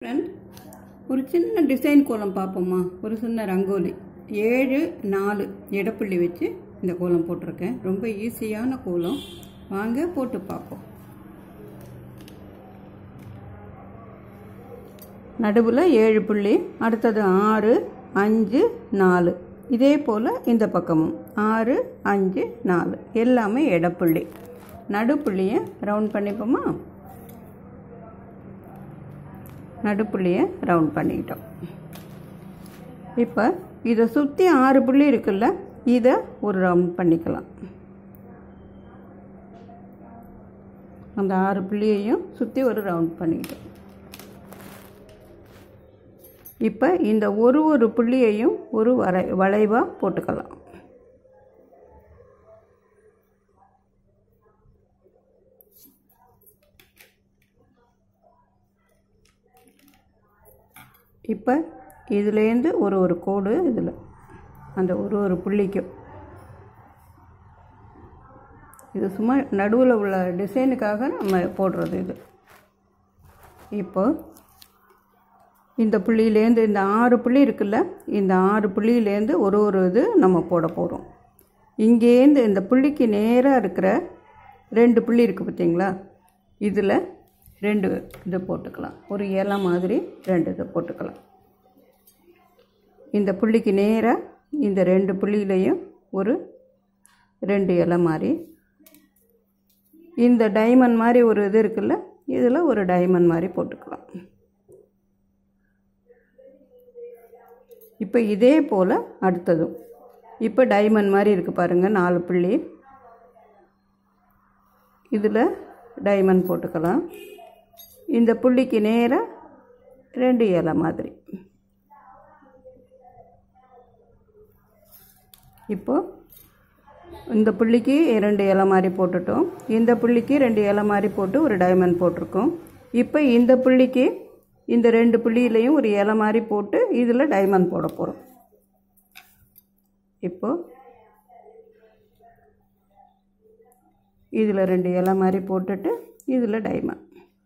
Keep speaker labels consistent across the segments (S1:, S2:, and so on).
S1: friend ஒரு சின்ன design கோலம் பார்ப்போமா ஒரு சின்ன ரங்கோலி ஏழு நாலு இடப்புள்ளி வச்சு இந்த கோலம் போட்டிருக்கேன் ரொம்ப ஈஸியான கோலம் வாங்க போட்டு பார்ப்போம் நடுவில் ஏழு புள்ளி அடுத்தது ஆறு அஞ்சு நாலு இதே போல் இந்த பக்கமும் ஆறு அஞ்சு நாலு எல்லாமே இடப்புள்ளி நடுப்புள்ளியை ரவுண்ட் பண்ணிப்போமா நடுப்புள்ளியை ரவுண்ட் பண்ணிக்கிட்டோம் இப்போ இதை சுற்றி ஆறு புள்ளி இருக்குல்ல இதை ஒரு ரவுண்ட் பண்ணிக்கலாம் அந்த ஆறு புள்ளியையும் சுற்றி ஒரு ரவுண்ட் பண்ணிக்கிட்டோம் இப்போ இந்த ஒரு ஒரு புள்ளியையும் ஒரு வரை வளைவாக போட்டுக்கலாம் இப்போ இதுலேருந்து ஒரு ஒரு கோடு இதில் அந்த ஒரு ஒரு புள்ளிக்கும் இது சும்மா நடுவில் உள்ள டிசைனுக்காக நம்ம போடுறது இது இப்போ இந்த புள்ளியிலேருந்து இந்த ஆறு புள்ளி இருக்குல்ல இந்த ஆறு புள்ளியிலேருந்து ஒரு ஒரு இது நம்ம போட போகிறோம் இங்கேருந்து இந்த புள்ளிக்கு நேராக இருக்கிற ரெண்டு புள்ளி இருக்குது பார்த்தீங்களா இதில் ரெண்டு இது போட்டுக்கலாம் ஒரு இலை மாதிரி ரெண்டு இது போட்டுக்கலாம் இந்த புள்ளிக்கு நேராக இந்த ரெண்டு புள்ளியிலையும் ஒரு ரெண்டு இலை மாதிரி இந்த டைமண்ட் மாதிரி ஒரு இது இருக்குல்ல இதில் ஒரு டைமண்ட் மாதிரி போட்டுக்கலாம் இப்போ இதே போல் அடுத்ததும் இப்போ டைமண்ட் மாதிரி இருக்குது பாருங்கள் நாலு புள்ளி இதில் டைமண்ட் போட்டுக்கலாம் இந்த புள்ளிக்கு நேராக ரெண்டு இலை மாதிரி இப்போது இந்த புள்ளிக்கு ரெண்டு இலை மாதிரி போட்டுட்டோம் இந்த புள்ளிக்கு ரெண்டு இலை மாதிரி போட்டு ஒரு டைமண்ட் போட்டிருக்கோம் இப்போ இந்த புள்ளிக்கு இந்த ரெண்டு புள்ளியிலையும் ஒரு இலை மாதிரி போட்டு இதில் டைமண்ட் போட போகிறோம் இப்போது இதில் ரெண்டு இலை மாதிரி போட்டுட்டு இதில் டைமண்ட்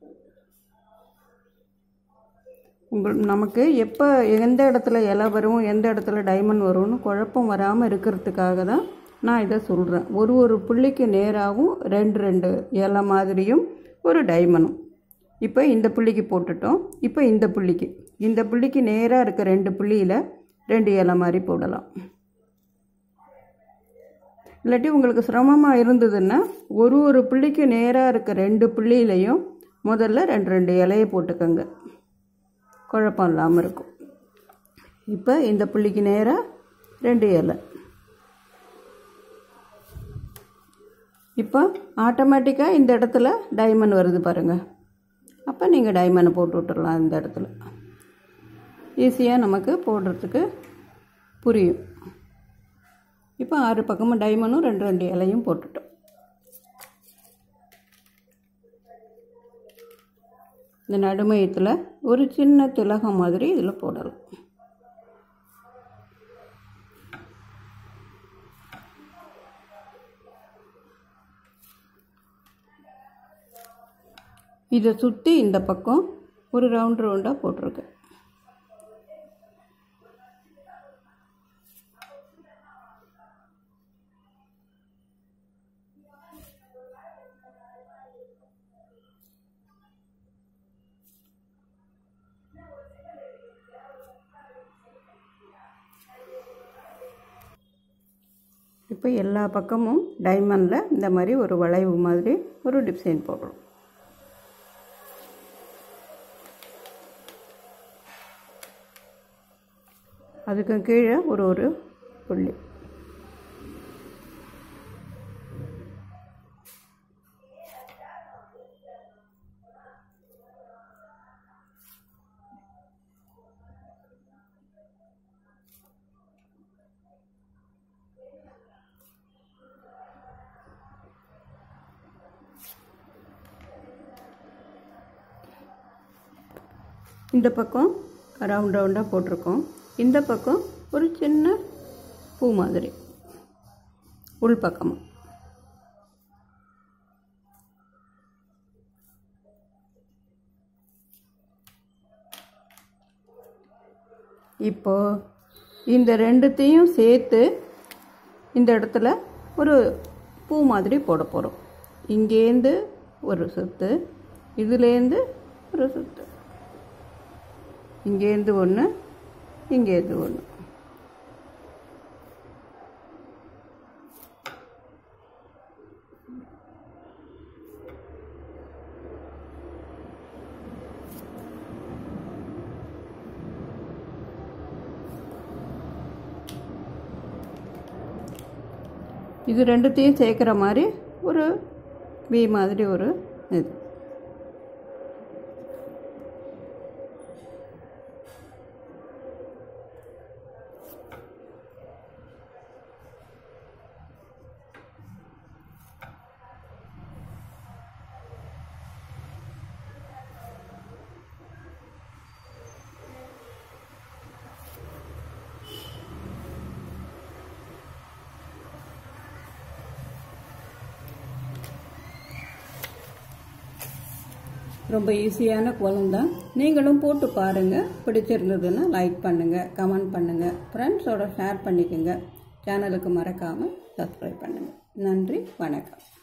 S1: உங்கள் நமக்கு எப்போ எந்த இடத்துல இலை வரும் எந்த இடத்துல டைமண்ட் வரும்னு குழப்பம் வராமல் இருக்கிறதுக்காக தான் நான் இதை சொல்கிறேன் ஒரு ஒரு புள்ளிக்கு நேராகவும் ரெண்டு ரெண்டு இலை மாதிரியும் ஒரு டைமண்டும் இப்போ இந்த புள்ளிக்கு போட்டுட்டோம் இப்போ இந்த புள்ளிக்கு இந்த புள்ளிக்கு நேராக இருக்க ரெண்டு புள்ளியில் ரெண்டு இலை மாதிரி போடலாம் இல்லாட்டி உங்களுக்கு சிரமமாக இருந்ததுன்னா ஒரு ஒரு புள்ளிக்கு நேராக இருக்க ரெண்டு புள்ளியிலையும் முதல்ல ரெண்டு ரெண்டு இலையை போட்டுக்கோங்க குழப்பம் இல்லாமல் இருக்கும் இப்போ இந்த புள்ளிக்கு நேராக ரெண்டு இலை இப்போ ஆட்டோமேட்டிக்காக இந்த இடத்துல டைமண்ட் வருது பாருங்கள் அப்போ நீங்கள் டைமண்டை போட்டு விட்டுடலாம் இந்த இடத்துல ஈஸியாக நமக்கு போடுறதுக்கு புரியும் இப்போ ஆறு பக்கமும் டைமண்டும் ரெண்டு ரெண்டு இலையும் போட்டுட்டோம் இந்த நடுமையத்தில் ஒரு சின்ன திலகம் மாதிரி இதில் போடலாம் இதை சுற்றி இந்த பக்கம் ஒரு ரவுண்ட் ரவுண்டாக போட்டிருக்கேன் இப்போ எல்லா பக்கமும் டைமண்டில் இந்த மாதிரி ஒரு வளைவு மாதிரி ஒரு டிசைன் போடுறோம் அதுக்கு கீழே ஒரு ஒரு புள்ளி இந்த பக்கம் ரவுண்ட் ரவுண்டாக போட்டிருக்கோம் இந்த பக்கம் ஒரு சின்ன பூ மாதிரி உள் பக்கமாக இப்போது இந்த ரெண்டுத்தையும் சேர்த்து இந்த இடத்துல ஒரு பூ மாதிரி போட போகிறோம் இங்கேருந்து ஒரு சுத்து இதுலேருந்து ஒரு சுத்து இங்கேருந்து ஒன்று இங்கேருந்து ஒன்று இது ரெண்டுத்தையும் சேர்க்குற மாதிரி ஒரு வி மாதிரி ஒரு இது ரொம்ப ஈஸியான கோலம் தான் நீங்களும் போட்டு பாருங்கள் பிடிச்சிருந்ததுன்னா லைக் பண்ணுங்கள் கமெண்ட் பண்ணுங்கள் ஃப்ரெண்ட்ஸோட ஷேர் பண்ணிக்கோங்க சேனலுக்கு மறக்காமல் சப்ஸ்கிரைப் பண்ணுங்கள் நன்றி வணக்கம்